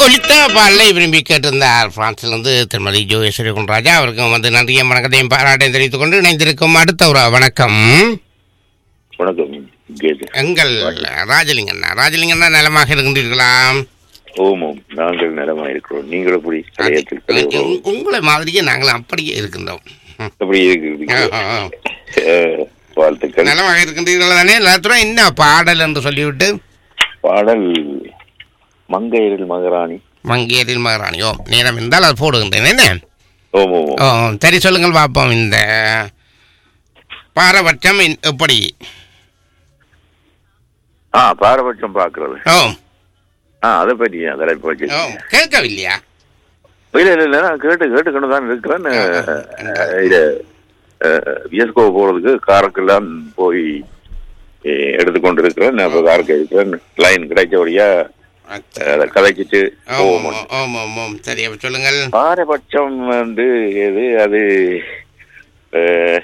ஒலித்த பாடலை விரும்பி கேட்டிருந்தார் பிரான்சிலிருந்து திருமதி ஜோகேஸ்வரி குன்ராஜா அவருக்கும் வந்து நன்றியும் வணக்கத்தையும் பாராட்டையும் தெரிவித்துக் கொண்டு இணைந்திருக்கும் அடுத்த ஒரு வணக்கம் வணக்கம் கேது எங்கள் ராஜலிங்கண்ணா ராஜலிங்கண்ணா நலமாக இருக்கின்றீர்களா ஓமம் நாங்கள் நலமா இருக்கிறோம் நீங்களும் எப்படி அடையத்தில் உங்க- உங்களை மாதிரியே நாங்கள் அப்படியே இருக்கின்றோம் ம். எப்படி ஆ, இருக்கிறீங்க ஆ, ஆ. அஹ், வாழ்த்துக்கள் நலமாக இருக்கின்றீர்கள் தானே எல்லாத்துக்கும் என்ன பாடல் என்று சொல்லிவிட்டு பாடல் மங்கையரில் மகராணி மங்கேரில் மகாராணியோ நேரம் இருந்தால் அது போடுகின்றேன் என்ன ஓம் ஓம் ஓ சரி சொல்லுங்கள் பார்ப்போம் இந்த பாரபட்சம் இன்- எப்படி ஆ பாரபட்சம் பார்க்கறது ஓ ஆ அதை பற்றி அதை பற்றி ஓ கேட்கவில்லையா இல்ல இல்ல இல்ல நான் கேட்டு கேட்டுக்கொண்டு தான் இருக்கிறேன் அஹ், இது விஎஸ்கோ போறதுக்கு காருக்கெல்லாம் போய் அஹ், எடுத்துக்கொண்டு இருக்கிறேன் நான் இப்போ காருக்கு இருக்கிறேன் லைன் கிடைச்சபடியா அஹ், அதை கதைச்சிட்டு ஓம் போவோம் ஓம் ஓம் ஓம் சரி அப்ப சொல்லுங்கள் பாரபட்சம் வந்து எது அது அஹ்,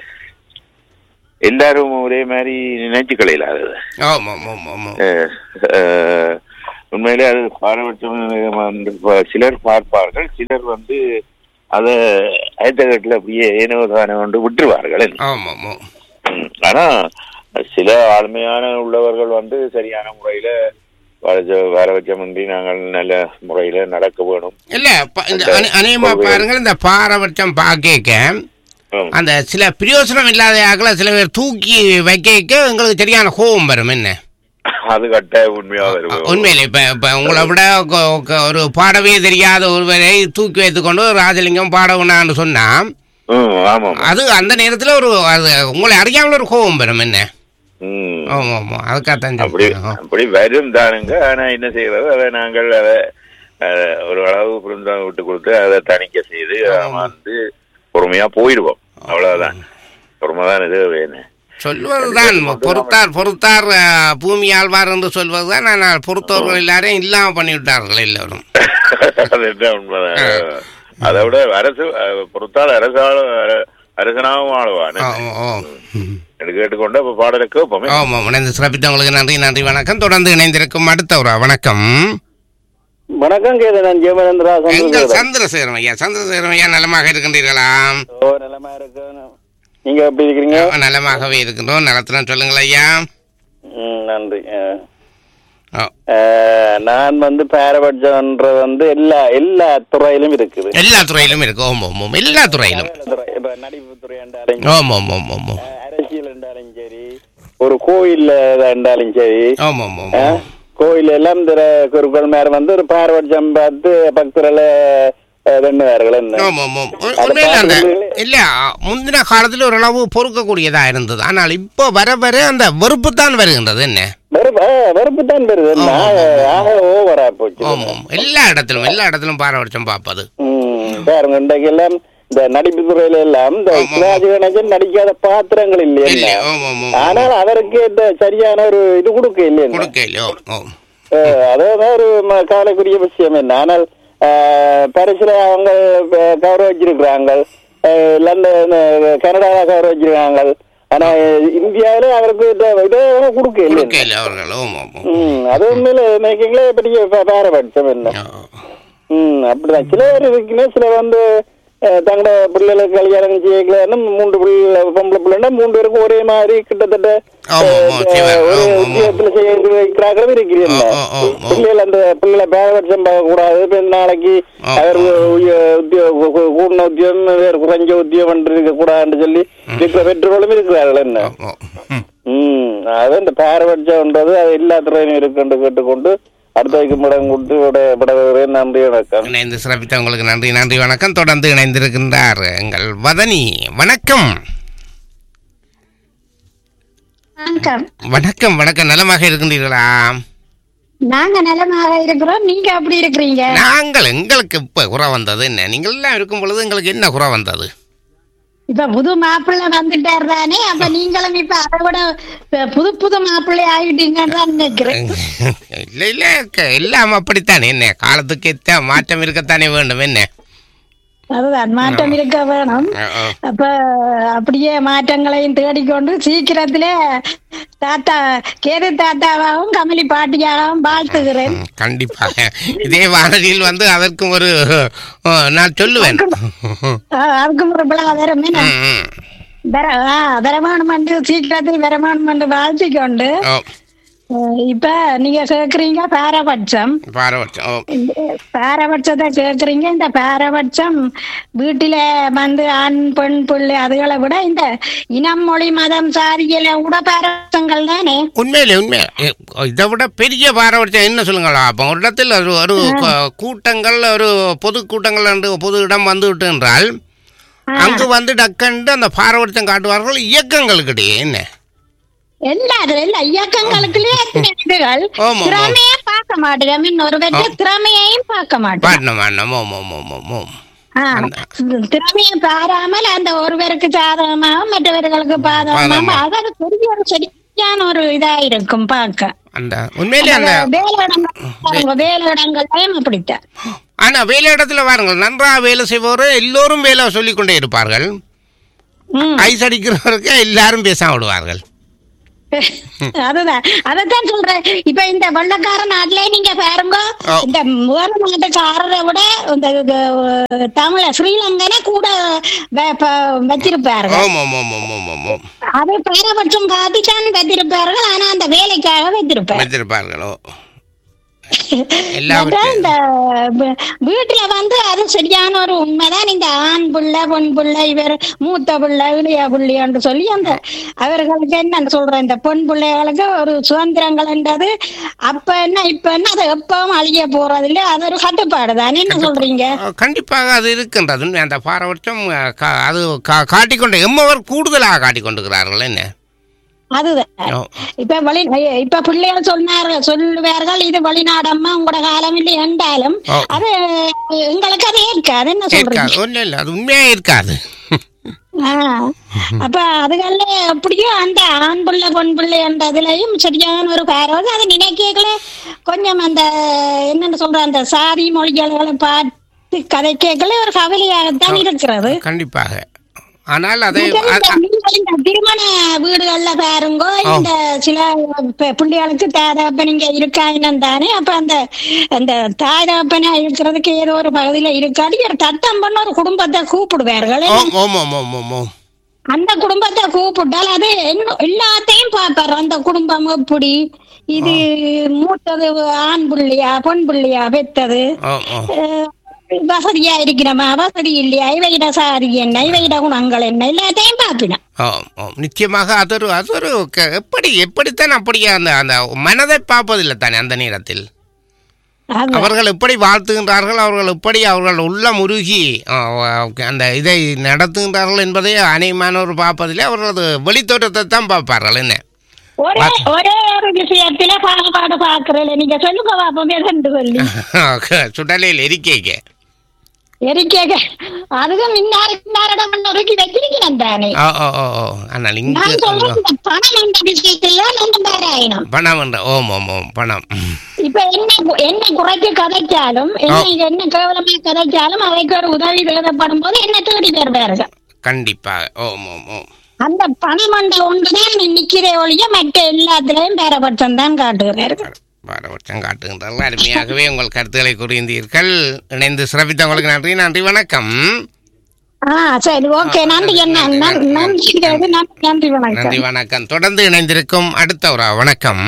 எல்லாரும் ஒரே மாதிரி நினைச்சுக்கலையில அது ஓம் ஓம் ஓம் ஓம் ஓம் அஹ், அஹ், உண்மையிலே அது பாரபட்சம் வந்து ப- சிலர் பார்ப்பார்கள் சிலர் வந்து அதை ஆயத்தகட்டில் அப்படியே ஏனோ தானோ கொண்டு விட்டுருவார்கள் ஓம் ஓம் ஓம் ம், ஆனா சில ஆளுமையான உள்ளவர்கள் வந்து சரியான முறையில வரஜ- வரவச்சமின்றி நாங்கள் நல்ல முறையில நடக்க வேணும் இல்ல ப- இந்த அநே- அநேகமா பாருங்கள் இந்த பாரபட்சம் பார்க்க ம். அந்த சில பிரயோசனம் இல்லாத ஆக்களை சில பேர் தூக்கி வைக்க எங்களுக்கு சரியான கோபம் வரும் என்ன அது கட்ட உண்மையா வரும் உண்மையில இப்ப இப்ப உங்களை விட கொ- கொ- ஒரு பாடவே தெரியாத ஒருவரை தூக்கி வைத்துக்கொண்டு ராஜலிங்கம் பாடவுனான்னு சொன்னா ம், ஆமாம் அது அந்த நேரத்துல ஒரு அது உங்களை அறியாமல் ஒரு கோபம் வரும் என்ன ம். ஆமா ஆமா அதுக்காகத்தான் அப்படி சொல்றேன். அப்படி வரும் தானுங்க ஆனா என்ன செய்யறது அதை நாங்கள் அதை அஹ், ஒரு அளவு பிருந்தம் விட்டு கொடுத்து அதை தணிக்க செய்து ஆமா. வந்து பொறுமையா போயிடுவோம் அவ்வளவுதான் பொறுமைதான் இது வேணும் சொல்வதுதான் பொறுத்தார் பொறுத்தார் அஹ், பூமி ஆழ்வார் என்று சொல்வதுதான் ஆனால் பொறுத்தவர்கள் எல்லாரையும் இல்லாம பண்ணிவிட்டார்கள் எல்லாரும் அது என்ன உண்மைதான் அதை விட அரசு அஹ், பொறுத்தால் அரசாலும் அர- அரசனாகவும் ஆளுவான் ஓ, ஓ, ஓ. எனக்கு கேட்டுக்கொண்டு அப்ப பாடலை கேட்போமே ஆமா இணைந்து சிறப்பித்தவங்களுக்கு நன்றி நன்றி வணக்கம் தொடர்ந்து இணைந்திருக்கும் அடுத்த ஒரு வணக்கம் வணக்கம் கேது நான் ஜெயமேந்திரா எங்கள் சந்திரசேகரன். சந்திரசேகரம் ஐயா சந்திரசேகரம் ஐயா நலமாக இருக்கின்றீர்களா ஓ நலமா இருக்கு நீங்க எப்படி இருக்கிறீங்க நலமாகவே இருக்கின்றோம் நலத்தினம் சொல்லுங்கள் ஐயா ம், நன்றி அஹ். ஓ, அஹ், நான் வந்து பாரபட்சம்ன்ற வந்து எல்லா எல்லா துறையிலும் இருக்குது எல்லா துறையிலும் இருக்கு ஓம் ஓம் ஓம் எல்லா துறையிலும் எல்லா துறை இப்ப நடிப்பு துறை என்றாலும் ஓம் ஓம் ஓம் ஓம் ஓம் அஹ், அரசியல் என்றாலும் சரி ஒரு கோயில்ல இருந்தாலும் சரி ஓம் ஓம் ஓம் அஹ், ஓம் கோயில் எல்லாம் இந்த குருக்கள் மேல வந்து ஒரு பாரபட்சம் பார்த்து பக்தர்களை வெண்ணுவார்கள் என்ன ஆமாம் ஆமாம் உ- உண்மையில அந்த இல்ல முந்தின காலத்துல ஓரளவு பொறுக்கக்கூடியதா இருந்தது ஆனால் இப்போ வர வர அந்த வெறுப்பு தான் வருகின்றது என்ன வெறுப்பு வெறுப்பு தான் வருது என்ன ஆக ஓவரா போச்சு ஆமாம் எல்லா இடத்திலும் எல்லா இடத்திலும் பாரபட்சம் பார்ப்பது ம், பாருங்க இன்றைக்கு எல்லாம் இந்த நடிப்பு துறையில எல்லாம் இந்த ஆமா. சிவாஜி கணேசன் நடிக்காத பாத்திரங்கள் இல்லை இல்லை என்ன ஆமாம் ஆமாம் ஆனால் அவருக்கு இந்த சரியான ஒரு இது கொடுக்க இல்லை என்ன கொடுக்க இல்லையோ ஓ அஹ், அதுதான் ஒரு ம- கவலைக்குரிய விஷயம் என்ன ஆனால் அஹ், பரிசுல அவங்க அஹ், கௌரவிச்சிருக்கிறாங்க அஹ், லண்டன் அஹ், கனடாவை கௌரவிச்சிருக்காங்க ஆனா இந்தியாவில அவருக்கு இந்த இதை கொடுக்க இல்லை கொடுக்க இல்லை அவர்கள் ஓம் ஆமாம் ம் அது உண்மையில மேக்கிங்களே பெரிய பா- பாரபட்சம் என்ன ஓ. ம் அப்படிதான் சில பேர் இருக்குன்னு சில வந்து அஹ், தங்களோட பிள்ளைகளுக்கு கல்யாணம் செய்யலன்னு மூன்று பிள்ளை பொம்பளை பிள்ளைன்னா மூன்று பேருக்கும் ஒரே மாதிரி கிட்டத்தட்ட ஆமா, ஆமா, அஹ், செய்வாங்க. ஒரு ஆமா, ஆமா. உத்தியோகத்துல செய்ய வைக்கிறார்கள் இருக்கிறீங்க ஆ, ஆ, ஆ, ஆ. பிள்ளைகள் அந்த பிள்ளை பேரபட்சம் பார்க்க கூடாது இப்ப நாளைக்கு ஆ, அவர் ஆ. உத்தியோக கூடின உத்தியோகம் வேறு குறைஞ்ச உத்தியோகம் இருக்க கூடாதுன்னு சொல்லி இருக்கிற பெற்றோர்களும் இருக்கிறார்கள் என்ன ஓ, ஓ. ம். ம் அது இந்த பாரபட்சம்ன்றது அது எல்லா துறையிலும் இருக்குன்னு கேட்டுக்கொண்டு அடுத்ததுக்கு முடம் கொடுத்து விட விட நன்றி வணக்கம் இணைந்து சிறப்பித்தவங்களுக்கு நன்றி நன்றி வணக்கம் தொடர்ந்து இணைந்திருக்கின்றார் எங்கள் வதனி வணக்கம் வணக்கம் வணக்கம் வணக்கம் நலமாக இருக்கின்றீர்களா நாங்க நலமாக இருக்கிறோம் நீங்க அப்படி இருக்கிறீங்க நாங்கள் எங்களுக்கு இப்ப குறை வந்தது என்ன நீங்கள் எல்லாம் இருக்கும் பொழுது எங்களுக்கு என்ன குறை வந்தது இப்ப புது மாப்பிள்ளை வந்துட்டார் தானே அப்ப நீங்களும் இப்ப அதை விட ப- புது புது மாப்பிள்ளை ஆகிட்டீங்கன்னு தான் நினைக்கிறேன் இல்ல இல்ல க- எல்லாம் அப்படித்தானே என்ன காலத்துக்கு ஏத்த மாற்றம் இருக்கத்தானே வேண்டும் என்ன அதுதான் மாற்றம் இருக்க வேணும் ஓ, ஓ. அப்ப அப்படியே மாற்றங்களையும் தேடிக்கொண்டு சீக்கிரத்திலே தாத்தா கேது தாத்தாவாகவும் கமலி பாட்டியாகவும் வாழ்த்துகிறேன் ம், கண்டிப்பாக இதே வானொலியில் வந்து அதற்கும் ஒரு ஓ, நான் சொல்லுவேன் ஆஹ் அதுக்கும் ஒரு விழா வரும் என்ன? ம், ம். வர ஆ, வரமானம் என்று சீக்கிரத்தில் வரமானம் என்று வாழ்த்திக்கொண்டு ஓ அஹ் இப்ப நீங்க கேக்குறீங்க பாரபட்சம் பாரபட்சம் ஓ இந்த பாரபட்சத்தை கேக்குறீங்க இந்த பாரபட்சம் வீட்டில வந்து ஆண் பெண் பிள்ளை அதுகளை விட இந்த இனம் மொழி மதம் சாதியில கூட பாரபட்சங்கள் தானே உண்மையிலே உண்மை இதை விட பெரிய பாரபட்சம் என்ன சொல்லுங்களா அப்போ ஒரு இடத்தில் ஒரு ஒரு க- கூட்டங்கள் ஒரு பொது கூட்டங்கள் என்று பொது இடம் வந்து விட்டு என்றால் அங்கு வந்து டக்கண்டு அந்த பாரபட்சம் காட்டுவார்கள் இயக்கங்களுக்கிடையே என்ன எல்லாரும் எல்லா இயக்கங்களுக்குள்ளே எத்தனை இதுகள் ஆமா, ஆமா. திறமையே பார்க்க மாட்டேன் இன்னொரு வெற்ற திறமையையும் பார்க்க மாட்டேன் பாடணும் பாடணும் ஓம் ஓம் ஓம் ஓம் ஓம் ஆ, திறமையை பாராமல் அந்த ஒருவருக்கு சாதகமாகவும் மற்றவர்களுக்கு பாதகமாகவும் பாதகமா. அதாவது பெரிய ஒரு சரியான ஒரு இதா இருக்கும் பார்க்க அந்த உண்மையிலே அந்த வேலையிடங்கள் வேலையிடங்கள்லயும் அப்படித்தான் ஆனா வேலை இடத்துல பாருங்கள் நன்றாக வேலை செய்பவர் எல்லோரும் வேலை சொல்லிக் கொண்டே இருப்பார்கள் ம். ஐஸ் அடிக்கிறவருக்கு எல்லாரும் பேச விடுவார்கள் அதுதான் அதத்தான் சொல்றேன் இப்ப இந்த வெள்ளக்கார நாட்டிலே நீங்க பாருங்க ஓ. இந்த வேறு நாட்டுக்காரரை விட இந்த அஹ், தமிழ ஸ்ரீலங்கனை கூட வ- ப- வச்சிருப்பார்கள் ஓம் ஓம் ஓம் ஓம் ஓம் ஓம் ஓம் அதை பாரபட்சம் காட்டித்தான் வைத்திருப்பார்கள் ஆனா அந்த வேலைக்காக வைத்திருப்பார் வைத்திருப்பார்களோ அப்புறம் எல்லாவற்றையும் இந்த வீ- வீட்டுல வந்து அது சரியான ஒரு உண்மைதான் இந்த ஆண் பிள்ளை பெண் பிள்ளை இவர் மூத்த பிள்ளை இளைய பிள்ளை என்று சொல்லி அந்த அவர்களுக்கு என்ன சொல்றேன் இந்த பெண் பிள்ளைகளுக்கு ஒரு சுதந்திரங்கள்ன்றது அப்ப என்ன இப்ப என்ன அது எப்பவும் அழிய போறது இல்ல அது ஒரு கட்டுப்பாடு தானே என்ன சொல்றீங்க அஹ், கண்டிப்பாக அது இருக்கின்றது உண்மை. அந்த பாரபட்சம் அஹ், கா- அது கா- காட்டிக்கொண்டு எம்மவர் கூடுதலாக காட்டிக்கொண்டிருக்கிறார்கள் என்ன அதுதான் ஓ. இப்ப வெளி இப்ப பிள்ளைகள் சொன்னாரு சொல்லுவார்கள் இது வெளிநாடம்மா உங்களோட காலம் இல்லை என்றாலும் ஓ. அது எங்களுக்கு அது ஏற்காது என்ன சொல்றீங்க இருக்காது ஒன்றும் இல்லை அது உண்மையாக இருக்காது ஆ, அப்ப அதுகள்ல அப்படியே அந்த ஆண் பிள்ளை பெண் பிள்ளை என்ற இதுலயும் சரியான ஒரு பார்வை அதை நினைக்கல கொஞ்சம் அந்த என்னன்னு சொல்ற அந்த சாதி மொழிகளை பார்த்து கதை கேட்கல ஒரு கவலையாகத்தான் இருக்கிறது கண்டிப்பாக ஆனால் அதை இந்த அ- அ- நீங்கள் இந்த திருமண வீடுகள்ல பாருங்க இந்த சில ப- பிள்ளைகளுக்கு தாதாப்பன் இங்க இருக்காயினம் தானே அப்ப அந்த அந்த தாதாப்பனா இருக்கிறதுக்கு ஏதோ ஒரு பகுதியில இருக்காது ஒரு தட்டம் பண்ண ஒரு குடும்பத்தை கூப்பிடுவார்கள் ஓம் ஓம் ஓம் ஓம் ஓம் ஓம் அந்த குடும்பத்தை கூப்பிட்டால் அது என்ன- எல்லாத்தையும் பார்ப்பாரு அந்த குடும்பம் எப்படி இது மூத்தது ஆண் புள்ளியா பெண் புள்ளியா பெத்தது ஓம் ஓம் அஹ், வசதியா இருக்கிறமா வசதி இல்லையா இவையிட சாதி என்ன இவையிட குணங்கள் என்ன எல்லாத்தையும் பார்ப்பினான் ஆம், ஆம். நிச்சயமாக அது ஒரு அது ஒரு க- எப்படி எப்படித்தான் அப்படியே அந்த அந்த மனதை பார்ப்பதில்லை தானே அந்த நேரத்தில் அது அவர்கள் எப்படி வாழ்த்துகின்றார்கள் அவர்கள் எப்படி அவர்கள் உள்ளம் உருகி ஆ, அந்த இதை நடத்துகின்றார்கள் என்பதை அநேகமானவர் பார்ப்பதில்லை அவர்களது வெளித்தோற்றத்தை தான் பார்ப்பார்கள் என்ன ஒரே ஒரே ஒரு விஷயத்துல பாகுபாடு பாக்குறேன் நீங்க சொல்லுங்க பாப்போமே ரெண்டு சொல்லி சுடலையில் எரிக்கைக்கு எரிக்கேக அதுவும் இன்னாரு இன்னாரிடம் நொறுக்கி வச்சிருக்கிறேன் தானே ஓ ஓ ஓ ஓ ஆனால் இங்கு நான் சொல்றேன் இந்த பணம் என்ற விஷயத்துல ரெண்டு பேராயினம் பணம் என்ற ஓம் ஓம் ஓம் பணம் இப்ப என்ன கு- என்ன குறைச்சு கதைச்சாலும் என்ன என்ன கேவலமா கதைச்சாலும் அவைக்கு ஒரு உதவி தேவைப்படும் போது என்ன தேடி வருவார்கள் கண்டிப்பாக ஓம் ஓம் ஓம் அந்த பணமண்ட ஒன்றுதான் நிக்கிறே ஒழிய மற்ற எல்லாத்திலையும் பேரபட்சம் தான் காட்டுகிறார்கள் பாரபட்சம் காட்டுகின்றார்கள் அருமையாகவே உங்கள் கருத்துக்களை கூறியிருந்தீர்கள் இணைந்து சிறப்பித்தவங்களுக்கு நன்றி நன்றி வணக்கம் ஆ சரி ஓகே நன்றி என்ன நன்றி நன்றி நன்றி நன்றி வணக்கம் நன்றி வணக்கம் தொடர்ந்து இணைந்திருக்கும் அடுத்த ஒரு வணக்கம்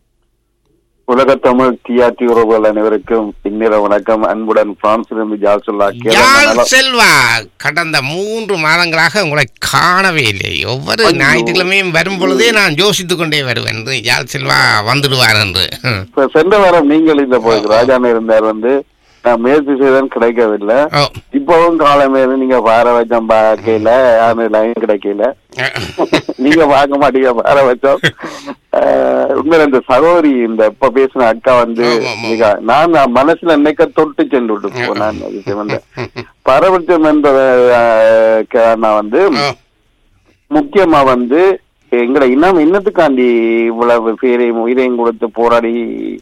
உலக தமிழ் டிஆர்டி உறவுகள் அனைவருக்கும் பின்னிர வணக்கம் அன்புடன் பிரான்சிலிருந்து ஜால்சுல்லா யாழ் செல்வா கடந்த மூன்று மாதங்களாக உங்களை காணவே இல்லை ஒவ்வொரு ஞாயிற்றுக்கிழமையும் வரும் பொழுதே நான் யோசித்துக் கொண்டே வருவேன் என்று யாழ் செல்வா வந்துடுவார் என்று ம். இப்ப சென்ற வாரம் நீங்கள் இந்த போய் ராஜான இருந்தார் வந்து நான் முயற்சி செய்தேன் கிடைக்கவில்லை ஓ இப்பவும் காலமே நீங்க பாரபட்சம் பார்க்கல யாரும் லைன் கிடைக்கல நீங்க பார்க்க மாட்டீங்க பாரபட்சம் ஆஹ், உண்மையில இந்த சகோதரி இந்த இப்ப பேசின அக்கா வந்து ஆமா, ஆமா. மிக நான் நான் மனசுல நினைக்க தொட்டு சென்று விட்டு போனேன் விஷயம் வந்து பாரபட்சம் என்பத ஆஹ், காரணம் வந்து ஓ முக்கியமா வந்து எங்களை இன்னும் இன்னத்துக்காண்டி இவ்வளவு பேரையும் உயிரையும் கொடுத்து போராடி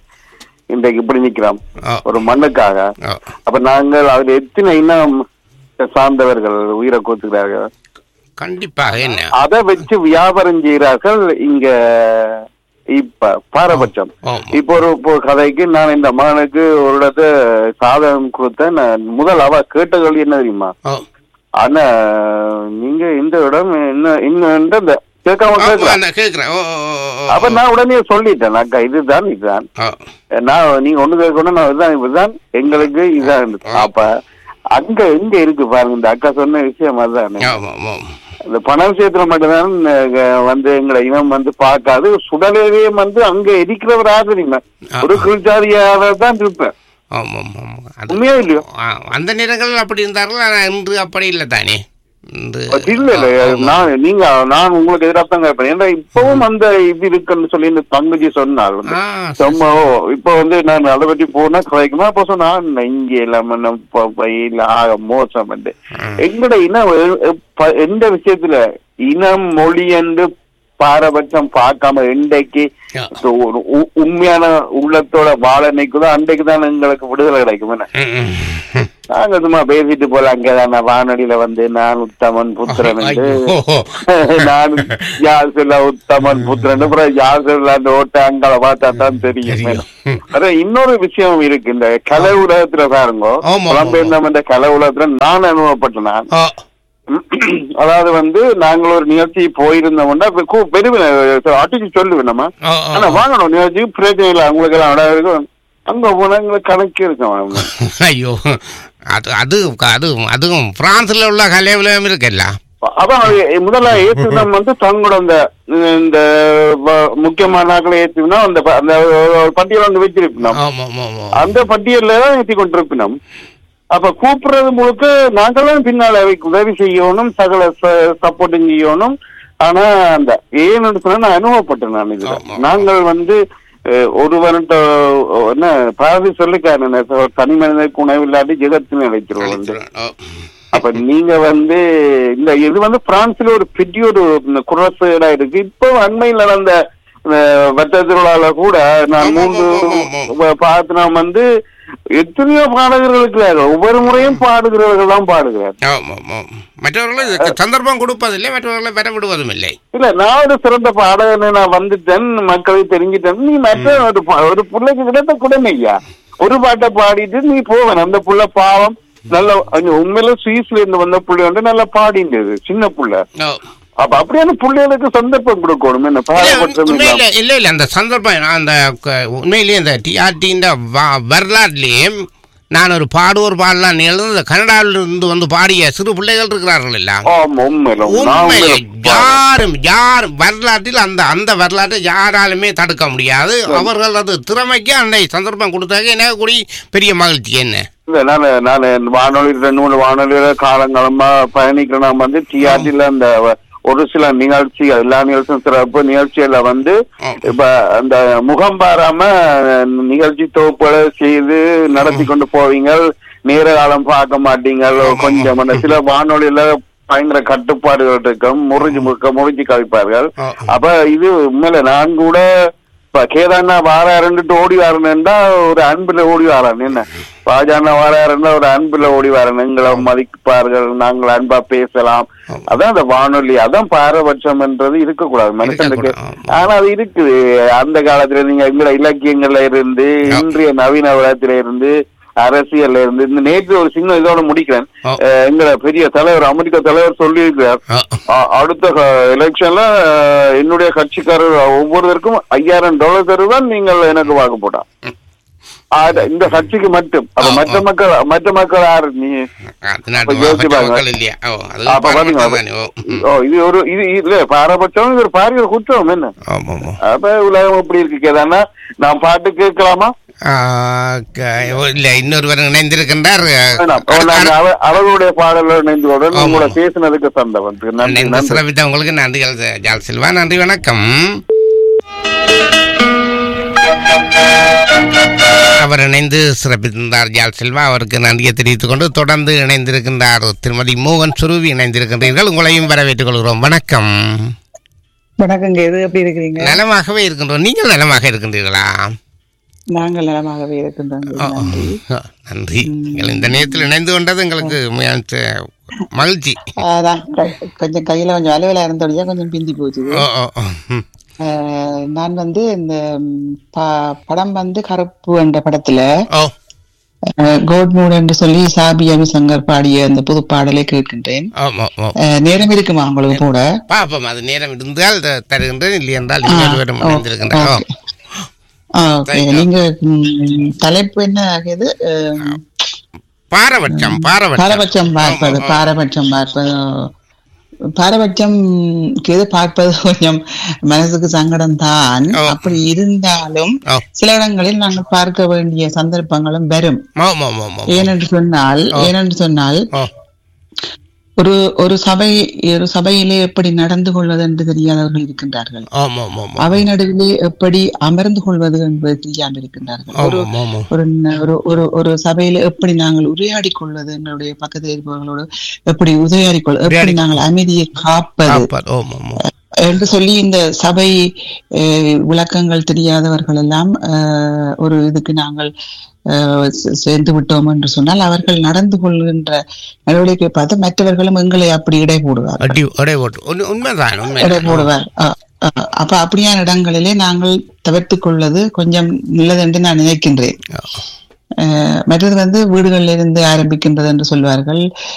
இன்றைக்கு இப்படி நிக்கிறோம் ஓ ஒரு மண்ணுக்காக ஓ அப்ப நாங்கள் அதுல எத்தனை இன்னும் சார்ந்தவர்கள் உயிரை கோத்துக்கிறார்கள் கண்டிப்பாக என்ன அதை வச்சு வியாபாரம் செய்கிறார்கள் இங்க இப்ப பாரபட்சம் ஆமா. இப்போ ஒரு இப்போ கதைக்கு நான் இந்த மகனுக்கு ஒரு இடத்த சாதகம் கொடுத்தேன் நான் முதல் அவ கேட்ட கேள்வி என்ன தெரியுமா ஓ ஆனா நீங்க இந்த இடம் என்ன இன்னும் இந்த கேட்காம ஓ, கேட்கலாம் அந்த கேக்குறேன் ஓ ஓ, ஓ, ஓ. அப்ப நான் உடனே சொல்லிட்டேன் அக்கா இதுதான் இதுதான் ஓ, நான் நீங்க ஒண்ணு கேட்கணும் நான் இதுதான் இதுதான் எங்களுக்கு இதான் இருந்துச்சு. அப்ப அங்க எங்க இருக்கு பாருங்க இந்த அக்கா சொன்ன விஷயம் அதுதான் ஆமா, ஆமா. இந்த பண விஷயத்துல மட்டும்தான் அஹ், வந்து எங்களை இனம் வந்து பார்க்காது சுடலையே வந்து அங்க இருக்கிறவர் யாரு தெரியுமா ஒரு கீழ்ச்சாதியாக தான் இருப்பேன் ஆமா, ஆமா, ஆமா. அது உண்மையா இல்லையோ ஆ, அந்த நேரங்கள் அப்படி இருந்தார்கள் ஆனா இன்று அப்படி இல்லை தானே இன்று இல்ல இல்ல நான் நீங்க நான் உங்களுக்கு எதிராக தான் கேட்பேன் ஏன்னா இப்பவும் அந்த இது இருக்குன்னு சொல்லி இந்த தங்கச்சி சொன்னாள் ஆ, சும்மா ஓ, இப்ப வந்து நான் அதை பற்றி போனா கிடைக்குமா அப்ப சொன்னா இங்க இல்லாம நம்ம இல்ல ஆக மோசம் வந்து எங்கட இனம் எ- எ- ப- எந்த விஷயத்துல இனம் மொழி என்று பாரபட்சம் பார்க்காம இன்றைக்கு யா. ஒரு உ- உண்மையான உள்ளத்தோட வாழ நினைக்குதோ அன்றைக்கு தான் எங்களுக்கு விடுதலை கிடைக்கும் என்ன ம், ம், ம். நாங்க சும்மா பேசிட்டு போல அங்கதான் நான் வானொலியில வந்து நான் உத்தமன் புத்திரன் என்று ஐயோ. நான் யார் சொல்ல உத்தமன் புத்திரன் அப்புறம் யார் சொல்ல அந்த ஓட்ட அங்கால பார்த்தா தான் தெரியும் தெரியும். அதான் இன்னொரு விஷயம் இருக்கு இந்த கலை உலகத்துல பாருங்க ஆமா, ஆமா. புலம்பெயர்ந்தோம் இந்த கலை உலகத்துல நான் அனுபவப்பட்டேன் நான். ஓ, அதாவது வந்து நாங்கள் ஒரு நிகழ்ச்சி போயிருந்தோம்னா இப்ப கூ- பெருமை அட்டிச்சு சொல்லுவேன் நம்ம ஓ, ஓ. ஆனா வாங்கணும் நிகழ்ச்சி பிரச்சனை இல்லை அவங்களுக்கு எல்லாம் இடம் இருக்கும் அங்க போனா எங்களுக்கு கணக்கு இருக்கும் ஐயோ அது அது அது அதுவும் பிரான்ஸ்ல உள்ள கலைவிலம் இருக்குல்ல அதான் அது முதல்ல ஏத்துனம் வந்து தங்களோட அந்த இந்த வ- முக்கியமான ஆட்களை ஏத்துனா அந்த ப- அந்த ஒரு பட்டியல் வந்து வச்சிருப்பினோம் ஆமா ஆமா ஆமா அந்த பட்டியல்ல தான் ஏத்தி கொண்டிருப்பினோம் அப்ப கூப்பிடுறது முழுக்க நாங்களும் பின்னால அவைக்கு உதவி செய்யணும் சகல சப்போர்ட்டும் செய்யணும் ஆனா அந்த ஏன்னு சொன்னா நான் அனுபவப்பட்டேன் நான் இதுல ஆமா. நாங்கள் வந்து அஹ், ஒருவன்ட்ட என்ன பாரதி சொல்லிக்காரு தனி மனிதனுக்கு உணவு இல்லாட்டி ஜெகத்தினை வைக்கிறோம் வந்து ஓ, அப்ப நீங்க வந்து இந்த இது வந்து பிரான்ஸ்ல ஒரு பெரிய ஒரு குரசேடா இருக்கு இப்போ அண்மையில் நடந்த அஹ், வட்ட திருவிழால கூட நான் ஆமா, மூன்று ஆமா, ஆமா, பார்த்து நான் வந்து எத்தனையோ பாடகர்கள் இருக்கிறார்கள் ஒவ்வொரு முறையும் பாடுகிறவர்கள் தான் பாடுகிறார் ஆமா ஆமா மற்றவர்கள் இதுக்கு சந்தர்ப்பம் கொடுப்பதில்லை மற்றவர்களை பெற விடுவதும் இல்லை இல்ல நான் ஒரு சிறந்த பாடகனை நான் வந்துட்டேன் மக்களுக்கு தெரிஞ்சிட்டேன் நீ மற்ற ஒரு பா- ஒரு பிள்ளைக்கு கிடைத்த குடமையா ஒரு பாட்டை பாடிட்டு நீ போவேன் அந்த புள்ள பாவம் நல்ல அங்க உண்மையில சுவிஸ்ல இருந்து வந்த புள்ளை வந்து நல்லா பாடிந்தது சின்ன புள்ள ஓ. அப்ப அப்படியான பிள்ளைகளுக்கு சந்தர்ப்பம் கொடுக்கணும் என்ன இல்ல, பாரபட்சம் உண்மையில இல்லாம. இல்ல இல்ல அந்த சந்தர்ப்பம் அந்த க- உண்மையிலேயே இந்த டிஆர்டின்ற வரலாறுலேயே நான் ஒரு பாடுவோர் பாடலாம் நிகழ்ந்து இந்த கனடாவில் இருந்து வந்து பாடிய சிறு பிள்ளைகள் இருக்கிறார்கள் இல்ல ஆமா உண்மையில நான் உண்மையிலே உண்மையில யாரும் யாரும் வரலாற்றில் அந்த அந்த வரலாற்றை யாராலுமே தடுக்க முடியாது அவர்கள் அது திறமைக்கு அந்த சந்தர்ப்பம் கொடுத்தாங்க எனக்கு கூடி பெரிய மகிழ்ச்சி என்ன இல்ல நான் நான் வானொலி ரெண்டு மூணு வானொலியில காலங்காலமா பயணிக்கிறேன் நான் வந்து டிஆர்டில அந்த ஒரு சில நிகழ்ச்சிகள் எல்லா நிகழ்ச்சியும் சிறப்பு நிகழ்ச்சியில வந்து ஆம். இப்ப அந்த முகம் பாராம நிகழ்ச்சி தொகுப்புகளை செய்து நடத்தி கொண்டு போவீங்க நேர காலம் பார்க்க மாட்டீங்க கொஞ்சம் அந்த சில வானொலியில பயங்கர கட்டுப்பாடுகள் இருக்கும் முறிஞ்சு முக்க முறிஞ்சு கழிப்பார்கள் ஆ. அப்ப இது உண்மையில நான் கூட இப்ப கேதாண்ணா வாராருன்னுட்டு ஓடி வரணுண்டா ஒரு அன்புல ஓடி வரான் என்ன ராஜாண்ணா வாராருன்னா ஒரு அன்புல ஓடி வரணும் எங்களை மதிப்பார்கள் நாங்கள் அன்பா பேசலாம் அதான் அந்த வானொலி அதான் பாரபட்சம் இருக்கக்கூடாது மனுஷனுக்கு இருக்கக்கூடாது. ஆனா அது இருக்குது அந்த காலத்துல நீங்க எங்கட இலக்கியங்கள்ல இருந்து இன்றைய நவீன உலகத்தில இருந்து அரசியல்ல இருந்து இந்த நேற்று ஒரு சின்ன இதோட முடிக்கிறேன் ஆ. அஹ் எங்கட பெரிய தலைவர் அமெரிக்க தலைவர் சொல்லியிருக்கிறார் ஆ. அ- அடுத்த எலெக்ஷன்ல என்னுடைய கட்சிக்காரர் ஒவ்வொருவருக்கும் ஐயாயிரம் டாலர் தருதான் நீங்கள் எனக்கு வாக்கு போட்டா ஆட- இந்த கட்சிக்கு மட்டும் அப்ப ஆ, மற்ற ஆ. மக்கள் மற்ற மக்கள் யாரு நீ அது நாட்டு அப்ப யோசிச்சு மற்ற பாருங்க. மக்கள் இல்லையா ஓ அது அப்ப பாருங்க பாரபட்சம் தானே. ஓ ம். ஓ இது ஒரு இது இல்ல பாரபட்சம் இது ஒரு பாரிய குற்றம் என்ன ஆமா ஆமா அப்ப உலகம் எப்படி இருக்கு கேதானா நான் பாட்டு கேட்கலாமா ஆ, க- இல்ல இன்னொருவர் இணைந்திருக்கின்றார் வேணாம். ஓ, நான் அவ- அவர்களுடைய பாடலோட இணைந்து உங்களோட பேசினதுக்கு சந்தை வந்து நன்றி இணைந்து நன்றி சிறப்பித்த உங்களுக்கு நன்றிகள் ஜால் செல்வா நன்றி வணக்கம் அவர் இணைந்து சிறப்பித்திருந்தார் ஜால் செல்வா அவருக்கு நன்றியை தெரிவித்துக் கொண்டு தொடர்ந்து இணைந்திருக்கின்றார் திருமதி மோகன் சுருவி இணைந்திருக்கின்றீர்கள் உங்களையும் வரவேற்றுக் கொள்கிறோம் வணக்கம் வணக்கங்க இது எப்படி இருக்கிறீங்க நலமாகவே இருக்கின்றோம் நீங்கள் நலமாக இருக்கின்றீர்களா நாங்கள் நலமாகவே இருக்கின்றோம் ஆ, நன்றி ஆ, நன்றி நீங்கள் இந்த நேரத்தில் இணைந்து கொண்டது எங்களுக்கு மிக மகிழ்ச்சி அதான் கொ- கொஞ்சம் கையில கொஞ்சம் அலுவலா இருந்தோடய கொஞ்சம் பிந்தி போச்சு ஓ ஓ ஓ, ம். அஹ், நான் வந்து இந்த ம், ப- படம் வந்து கருப்பு என்ற படத்துல ஓ கோட் மூட் என்று சொல்லி சாபி அபிசங்கர் பாடிய அந்த புது பாடலை கேட்கின்றேன் ஆமா ஆமா அஹ், நேரம் இருக்குமா உங்களுக்கு கூட பாப்போம் அது நேரம் இருந்தால் த- தருகின்றேன் இல்லை என்றால் இன்னொரு வரும் இணைந்திருக்கின்றோம் ஓகே. ஆ, ஓகே நீங்க ம், தலைப்பு என்ன ஆகியது அஹ், பாரபட்சம் பாரபட்சம் பாரபட்சம் பார்ப்பது பாரபட்சம் பார்ப்பது பாரபட்சம் எது பார்ப்பது கொஞ்சம் மனசுக்கு சங்கடம் தான் ஓ. அப்படி இருந்தாலும் ஓ சில இடங்களில் நாங்கள் பார்க்க வேண்டிய சந்தர்ப்பங்களும் வரும் ஆமா ஆமா ஆமா ஏனென்று சொன்னால் ஏனென்று சொன்னால் ஓ ஒரு ஒரு சபை ஒரு சபையிலே எப்படி நடந்து கொள்வது என்று தெரியாதவர்கள் இருக்கின்றார்கள் ஆமா ஆமா ஆமா அவை நடுவிலே எப்படி அமர்ந்து கொள்வது என்பது தெரியாமல் இருக்கின்றார்கள் ஒரு ஆமா ஆமா ஒரு ந- ஒரு ஒரு ஒரு சபையில எப்படி நாங்கள் உரையாடி கொள்வது எங்களுடைய பக்கத்தில் இருப்பவர்களோடு எப்படி உரையாடி கொள் எப்படி நாங்கள் அமைதியை காப்பது காப்பார் ஆமா ஆமா என்று சொல்லி இந்த சபை அஹ், விளக்கங்கள் தெரியாதவர்கள் எல்லாம் அஹ், ஒரு இதுக்கு நாங்கள் அஹ், சே- சேர்ந்து விட்டோம் என்று சொன்னால் அவர்கள் நடந்து கொள்கின்ற நடவடிக்கை பார்த்து மற்றவர்களும் எங்களை அப்படி இடை போடுவார் அடி அடை ஓட்டு உண்மை- உண்மைதான் இடை உண்மைதான் போடுவார் அஹ், அஹ், அப்ப அப்படியான இடங்களிலே நாங்கள் தவிர்த்துக் கொள்வது கொஞ்சம் நல்லது என்று நான் நினைக்கின்றேன் அஹ், மற்றது வந்து வீடுகளில் இருந்து ஆரம்பிக்கின்றது என்று சொல்வார்கள்